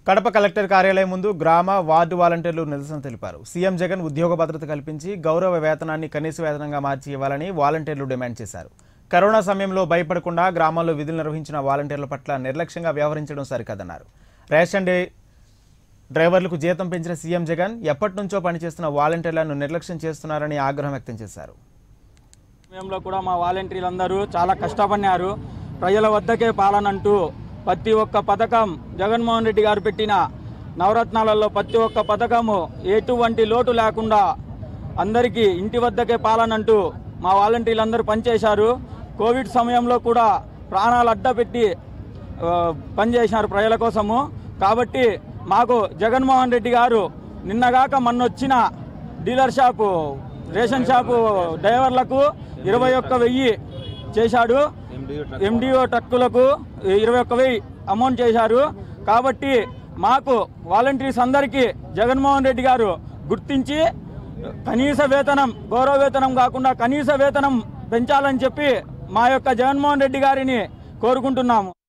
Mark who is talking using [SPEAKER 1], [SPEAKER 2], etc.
[SPEAKER 1] Kadapa collector కార్యాలయం ముందు గ్రామ వార్డు వాలంటీర్లు నిరసన తెలిపారు సీఎం జగన్ ఉద్యోగ భద్రత కల్పించి గౌరవ వేతనాన్ని కనీస వేతనంగా మార్చి ఇవ్వాలని వాలంటీర్లు డిమాండ్ చేశారు కరోనా సమయంలో భయపడకుండా గ్రామాల్లో విధులు నిర్వహించిన వాలంటీర్ల పట్ల నిర్లక్ష్యంగా వ్యవహరించడం సరికాదన్నారు రేషన్ డే డ్రైవర్లకు జీతం పెంచిన సీఎం జగన్ ఎప్పటి నుంచో పనిచేస్తున్న వాలంటీర్లను నిర్లక్ష్యం చేస్తున్నారని ఆగ్రహం వ్యక్తం చేశారు
[SPEAKER 2] సమయంలో కూడా మా వాలంటీర్లు అందరూ చాలా కష్టపడినారు ప్రజల వద్దకే పాలన అంటూ ప్రతి ఒక్క పథకం జగన్మోహన్ రెడ్డి గారు పెట్టిన నవరత్నాలలో ప్రతి ఒక్క పథకము ఎటువంటి లోటు లేకుండా అందరికీ ఇంటి వద్దకే పాలన అంటూ మా వాలంటీర్లు అందరూ పనిచేశారు కోవిడ్ సమయంలో కూడా ప్రాణాలు అడ్డపెట్టి ఆ, పనిచేసినారు ప్రజల కోసము కాబట్టి మాకు జగన్మోహన్ రెడ్డి గారు నిన్నగాక మొన్న వచ్చిన డీలర్ షాపు రేషన్ షాపు డ్రైవర్లకు ఇరవై ఒక్క వెయ్యి చేశాడు ఎండిఓ ట్రక్కులకు ఇరవై ఒక్క వెయ్యి అమౌంట్ చేశారు కాబట్టి మాకు వాలంటీర్స్ అందరికీ జగన్మోహన్ రెడ్డి గారు గుర్తించి కనీస వేతనం గౌరవ వేతనం కాకుండా కనీస వేతనం పెంచాలని చెప్పి మా యొక్క జగన్మోహన్ రెడ్డి గారిని కోరుకుంటున్నాము